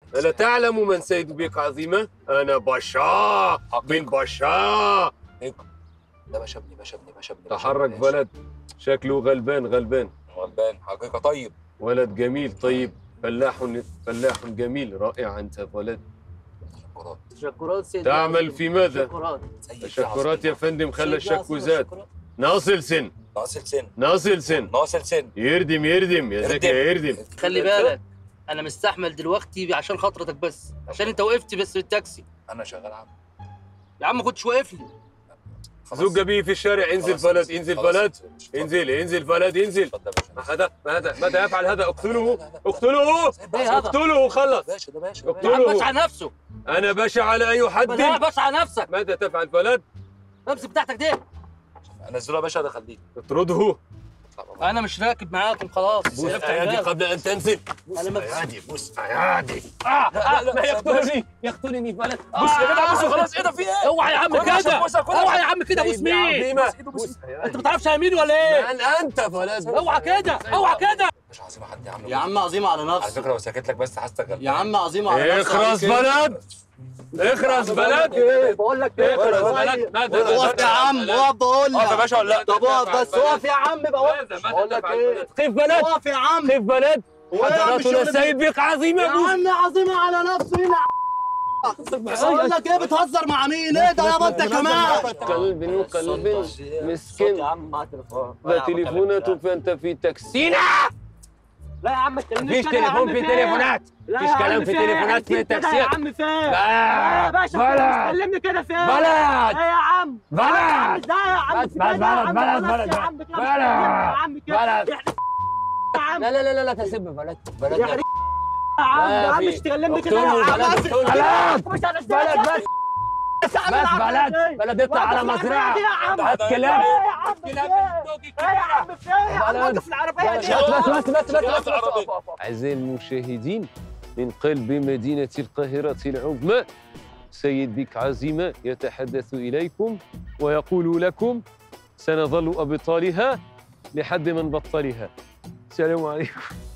ألا تعلم من سيد بك عظيمة؟ أنا بشا بن بشا ده باشا ابني باشا ابني باشا ابني تحرك باشا. ولد شكله غلبان غلبان غلبان حقيقه طيب ولد جميل طيب فلاح فلاح جميل رائع أنت ولد تشكرات تشكرات سيدي تعمل في ماذا؟ تشكرات سيد تشكرات يا فندم خلى سيدي الشك عظيم، زاد تشكرات. ناصل سن ناصل سن ناصل سن ناصل سن يردم يردم يا زكي يا يردم خلي بالك انا مستحمل دلوقتي عشان خاطرتك بس عشان انت وقفت بس في التاكسي انا شغال عم يا عم ما كنتش واقف لي خلاص. زق بيه في الشارع انزل خلاص، بلد انزل خلاص. بلد اتفضل. انزل انزل بلد انزل اتفضل يا باشا هذا ماذا ماذا يفعل هذا اقتله لا، لا، لا. اقتله سيب ايه باشا. هذا؟ اقتله خلص باشا ده باشا ده اقتله. يا عم قوله. بس على نفسه انا باشا على اي حد لا بس على نفسك ماذا تفعل فلد امسك بتاعتك دي انزله يا باشا ده خليه اطرده انا مش راكب معاكم خلاص بوس عرفت ايادي الباب. قبل ان تنزل انا ما ايادي بوس ايادي آه، آه، لا، ما لا، يقتلني يقتلني فلت بص يا جدع بص خلاص ايه ده في ايه اوعى يا عم كل عشان كده بوسها، كل اوعى عشان- يا عم كده بوس سيدي مين عظيمة. بوس ايده بص انت ما تعرفش يمين ولا ايه من انت فلد اوعى كده اوعى كده باشا عظيمه حد يا عم يا عم عظيمة على على نفسك فكره لو سكت لك بس هستغل يا عم عظيمة على نفسك اخرس بلد اخرس بلد بقول لك اخرس بلد ماذا اقف يا عم اقف بقول اقف يا لك باشا ولا لا طب اقف بس اقف يا عم بقول ماذا بقول ماذا لك تفعل ايه فلد خف بلد اقف يا عم خف بلد هو يا عم حضرتنا الشغل السيد بك عظيمة يا بوس عم عظيمة على نفسه هنا بقول لك ايه بتهزر مع مين ايه ده يابا انت كمان قلب قلب مسكين يا عم مع تليفون لا تليفونات فانت في تاكسي لا يا عم ما تكلمنيش مفيش كده يا تليفون عم في فين؟ تليفونات لا مفيش يا كلام عم في فين؟ تليفونات في أكيد كده تاكسيات يا عم فين لا يا باشا بلد كلمني كده فين بلد ايه يا عم بلد ازاي يا عم بس- في بس- كده يا بلد- عم؟ بلد- خلاص بلد- يا عم كده بلد- يا عم كده بلد. يحرق يا عم لا لا لا لا تسب بلد بلد يحرق يا عم يا عم في- مش تكلمني كده اقتله، يا عم بلد، بس- اقتله. مش أنا بلد بس بس بس بلد بلد اطلع على مزرعة يا عم هات كلاب ايه يا عم في كلاب ايه ايه يا عم في ايه يا عم بلد. وقف العربية دي بس بس بس كلاب بس في العربية. أعزائي المشاهدين من قلب مدينة القاهرة العظمى سيد بك عزيمة يتحدث إليكم ويقول لكم سنظل أبطالها لحد من بطلها السلام عليكم